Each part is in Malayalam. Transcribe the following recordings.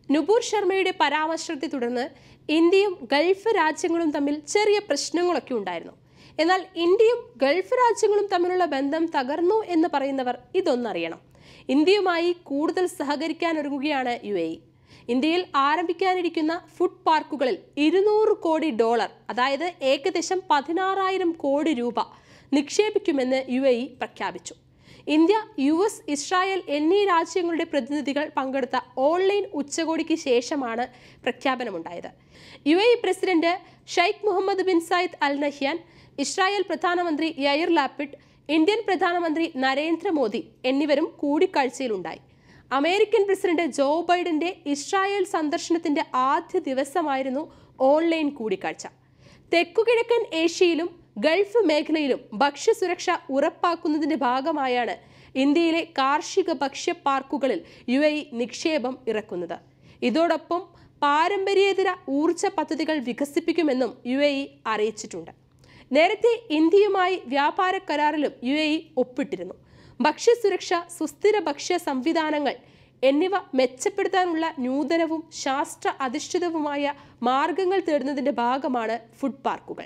നുപൂർ ശർമ്മയുടെ പരാമർശത്തെ തുടർന്ന് ഇന്ത്യയും ഗൾഫ് രാജ്യങ്ങളും തമ്മിൽ ചെറിയ പ്രശ്നങ്ങളൊക്കെ ഉണ്ടായിരുന്നു എന്നാൽ ഇന്ത്യയും ഗൾഫ് രാജ്യങ്ങളും തമ്മിലുള്ള ബന്ധം തകർന്നു എന്ന് പറയുന്നവർ ഇതൊന്നറിയണം ഇന്ത്യയുമായി കൂടുതൽ സഹകരിക്കാനൊരുങ്ങുകയാണ് യു എ ഇ ഇന്ത്യയിൽ ആരംഭിക്കാനിരിക്കുന്ന ഫുഡ് പാർക്കുകളിൽ ഇരുന്നൂറ് കോടി ഡോളർ അതായത് ഏകദേശം പതിനാറായിരം കോടി രൂപ നിക്ഷേപിക്കുമെന്ന് യു എ ഇ പ്രഖ്യാപിച്ചു ഇന്ത്യ യു എസ് ഇസ്രായേൽ എന്നീ രാജ്യങ്ങളുടെ പ്രതിനിധികൾ പങ്കെടുത്ത ഓൺലൈൻ ഉച്ചകോടിക്ക് ശേഷമാണ് പ്രഖ്യാപനമുണ്ടായത് U A E president Sheikh Mohamed bin Zayed Al Nahyan Israel പ്രധാനമന്ത്രി യയിർ ലാപ്പിഡ് ഇന്ത്യൻ പ്രധാനമന്ത്രി നരേന്ദ്രമോദി എന്നിവരും കൂടിക്കാഴ്ചയിലുണ്ടായി അമേരിക്കൻ പ്രസിഡന്റ് ജോ ബൈഡന്റെ ഇസ്രായേൽ സന്ദർശനത്തിന്റെ ആദ്യ ദിവസമായിരുന്നു ഓൺലൈൻ കൂടിക്കാഴ്ച തെക്കുകിഴക്കൻ ഏഷ്യയിലും ഗൾഫ് മേഖലയിലും ഭക്ഷ്യസുരക്ഷ ഉറപ്പാക്കുന്നതിന്റെ ഭാഗമായാണ് ഇന്ത്യയിലെ കാർഷിക ഭക്ഷ്യ പാർക്കുകളിൽ യു എ ഇ നിക്ഷേപം ഇറക്കുന്നത് ഇതോടൊപ്പം പാരമ്പര്യേതര ഊർജ പദ്ധതികൾ വികസിപ്പിക്കുമെന്നും യു എ ഇ അറിയിച്ചിട്ടുണ്ട് നേരത്തെ ഇന്ത്യയുമായി വ്യാപാര കരാറിലും യു എ ഇ ഒപ്പിട്ടിരുന്നു ഭക്ഷ്യസുരക്ഷ സുസ്ഥിര ഭക്ഷ്യ സംവിധാനങ്ങൾ എന്നിവ മെച്ചപ്പെടുത്താനുള്ള നൂതനവും ശാസ്ത്ര അധിഷ്ഠിതവുമായ മാർഗങ്ങൾ തേടുന്നതിന്റെ ഭാഗമാണ് ഫുഡ് പാർക്കുകൾ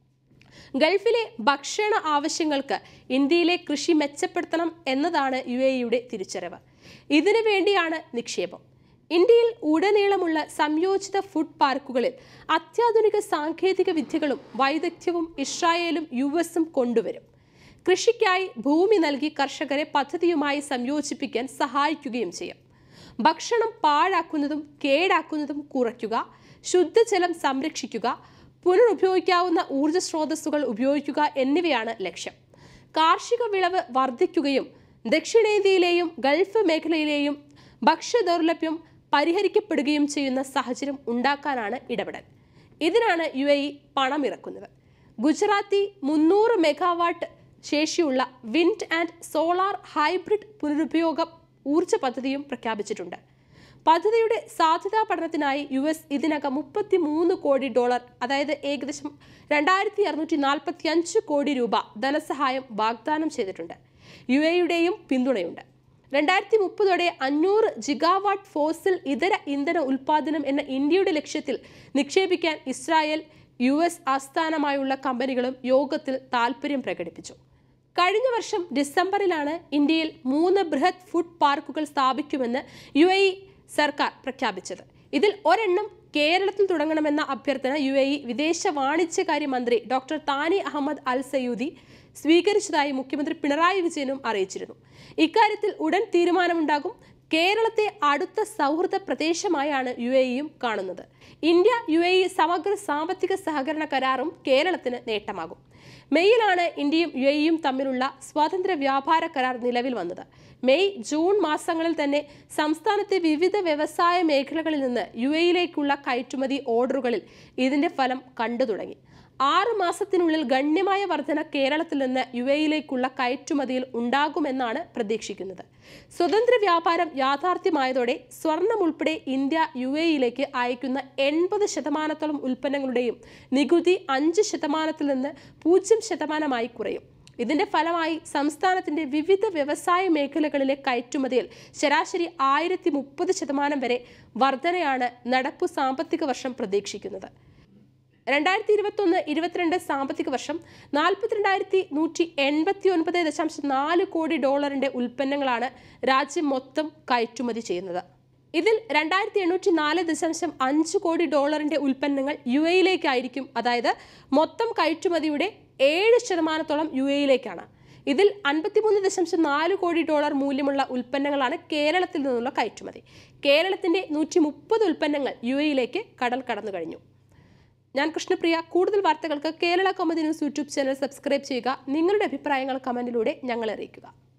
ഗൾഫിലെ ഭക്ഷണ ആവശ്യങ്ങൾക്ക് ഇന്ത്യയിലെ കൃഷി മെച്ചപ്പെടുത്തണം എന്നതാണ് യു എ ഇയുടെ തിരിച്ചറിവ് ഇതിനു വേണ്ടിയാണ് നിക്ഷേപം ഇന്ത്യയിൽ ഉടനീളമുള്ള സംയോജിത ഫുഡ് പാർക്കുകളിൽ അത്യാധുനിക സാങ്കേതിക വിദ്യകളും വൈദഗ്ധ്യവും ഇസ്രായേലും യു എസും കൊണ്ടുവരും കൃഷിക്കായി ഭൂമി നൽകി കർഷകരെ പദ്ധതിയുമായി സംയോജിപ്പിക്കാൻ സഹായിക്കുകയും ചെയ്യും ഭക്ഷണം പാഴാക്കുന്നതും കേടാക്കുന്നതും കുറയ്ക്കുക ശുദ്ധജലം സംരക്ഷിക്കുക പുനരുപയോഗിക്കാവുന്ന ഊർജ്ജ സ്രോതസ്സുകൾ ഉപയോഗിക്കുക എന്നിവയാണ് ലക്ഷ്യം കാർഷിക വിളവ് വർദ്ധിക്കുകയും ദക്ഷിണേന്ത്യയിലെയും ഗൾഫ് മേഖലയിലെയും ഭക്ഷ്യദൗർലഭ്യം പരിഹരിക്കപ്പെടുകയും ചെയ്യുന്ന സാഹചര്യം ഉണ്ടാക്കാനാണ് ഇടപെടൽ ഇതിനാണ് യു എ ഇ പണമിറക്കുന്നത് ഗുജറാത്തി മുന്നൂറ് മെഗാവാട്ട് ശേഷിയുള്ള വിൻഡ് ആൻഡ് സോളാർ ഹൈബ്രിഡ് പുനരുപയോഗ ഊർജ്ജ പദ്ധതിയും പ്രഖ്യാപിച്ചിട്ടുണ്ട് പദ്ധതിയുടെ സാധ്യതാ പഠനത്തിനായി യു എസ് ഇതിനകം മുപ്പത്തി മൂന്ന് കോടി ഡോളർ അതായത് ഏകദേശം രണ്ടായിരത്തി അറുന്നൂറ്റി നാൽപ്പത്തി അഞ്ച് കോടി രൂപ ധനസഹായം വാഗ്ദാനം ചെയ്തിട്ടുണ്ട് യു എയുടെയും പിന്തുണയുണ്ട് രണ്ടായിരത്തി മുപ്പതോടെ അഞ്ഞൂറ് ജിഗാവാട്ട് ഫോസിൽ ഇതര ഇന്ധന ഉൽപാദനം എന്ന ഇന്ത്യയുടെ ലക്ഷ്യത്തിൽ നിക്ഷേപിക്കാൻ ഇസ്രായേൽ യു എസ് ആസ്ഥാനമായുള്ള കമ്പനികളും യോഗത്തിൽ താൽപ്പര്യം പ്രകടിപ്പിച്ചു കഴിഞ്ഞ വർഷം ഡിസംബറിലാണ് ഇന്ത്യയിൽ മൂന്ന് ബൃഹത് ഫുഡ് പാർക്കുകൾ സ്ഥാപിക്കുമെന്ന് യു എ ഇ സർക്കാർ പ്രഖ്യാപിച്ചത് ഇതിൽ ഒരെണ്ണം കേരളത്തിൽ തുടങ്ങണമെന്ന അഭ്യർത്ഥന യു എ ഇ വിദേശ വാണിജ്യകാര്യ മന്ത്രി ഡോക്ടർ താനി അഹമ്മദ് അൽ സയൂദി സ്വീകരിച്ചതായി മുഖ്യമന്ത്രി പിണറായി വിജയനും അറിയിച്ചിരുന്നു ഇക്കാര്യത്തിൽ ഉടൻ തീരുമാനമുണ്ടാകും കേരളത്തെ അടുത്ത സൗഹൃദ പ്രദേശമായാണ് യു എ ഇയും കാണുന്നത് ഇന്ത്യ യു എ ഇ സമഗ്ര സാമ്പത്തിക സഹകരണ കരാറും കേരളത്തിന് നേട്ടമാകും മെയ്യിലാണ് ഇന്ത്യയും യു എ ഇയും തമ്മിലുള്ള സ്വാതന്ത്ര്യ വ്യാപാര കരാർ നിലവിൽ വന്നത് മെയ് ജൂൺ മാസങ്ങളിൽ തന്നെ സംസ്ഥാനത്തെ വിവിധ വ്യവസായ മേഖലകളിൽ നിന്ന് യു എയിലേക്കുള്ള കയറ്റുമതി ഓർഡറുകളിൽ ഇതിന്റെ ഫലം കണ്ടു തുടങ്ങി ആറ് മാസത്തിനുള്ളിൽ ഗണ്യമായ വർധന കേരളത്തിൽ നിന്ന് യു എയിലേക്കുള്ള കയറ്റുമതിയിൽ ഉണ്ടാകുമെന്നാണ് പ്രതീക്ഷിക്കുന്നത് സ്വതന്ത്ര വ്യാപാരം യാഥാർത്ഥ്യമായതോടെ സ്വർണം ഉൾപ്പെടെ ഇന്ത്യ യു എയിലേക്ക് അയക്കുന്ന എൺപത് ശതമാനത്തോളം ഉൽപ്പന്നങ്ങളുടെയും നികുതി അഞ്ച് ശതമാനത്തിൽ നിന്ന് പൂജ്യം ശതമാനമായി കുറയും ഇതിന്റെ ഫലമായി സംസ്ഥാനത്തിന്റെ വിവിധ വ്യവസായ മേഖലകളിലെ കയറ്റുമതിയിൽ ശരാശരി ആയിരത്തി മുപ്പത് ശതമാനം വരെ വർധനയാണ് നടപ്പു സാമ്പത്തിക വർഷം പ്രതീക്ഷിക്കുന്നത് രണ്ടായിരത്തി ഇരുപത്തൊന്ന് ഇരുപത്തിരണ്ട് സാമ്പത്തിക വർഷം നാൽപ്പത്തിരണ്ടായിരത്തി നൂറ്റി എൺപത്തി ഒൻപത് ദശാംശം നാല് കോടി ഡോളറിന്റെ ഉൽപ്പന്നങ്ങളാണ് രാജ്യം മൊത്തം കയറ്റുമതി ചെയ്യുന്നത് ഇതിൽ രണ്ടായിരത്തി എണ്ണൂറ്റി നാല് ദശാംശം അഞ്ച് കോടി ഡോളറിന്റെ ഉൽപ്പന്നങ്ങൾ യു എയിലേക്കായിരിക്കും അതായത് മൊത്തം കയറ്റുമതിയുടെ ഏഴ് ശതമാനത്തോളം യു എയിലേക്കാണ് ഇതിൽ അൻപത്തിമൂന്ന് ദശാംശം നാല് കോടി ഡോളർ മൂല്യമുള്ള ഉൽപ്പന്നങ്ങളാണ് കേരളത്തിൽ നിന്നുള്ള കയറ്റുമതി കേരളത്തിന്റെ നൂറ്റി മുപ്പത് ഉൽപ്പന്നങ്ങൾ യു എയിലേക്ക് കടൽ കടന്നു കഴിഞ്ഞു ഞാൻ കൃഷ്ണപ്രിയ കൂടുതൽ വാർത്തകൾക്ക് Kerala comedy news YouTube channel subscribe ചെയ്യുക നിങ്ങളുടെ അഭിപ്രായങ്ങൾ കമന്റിലൂടെ ഞങ്ങളെ അറിയിക്കുക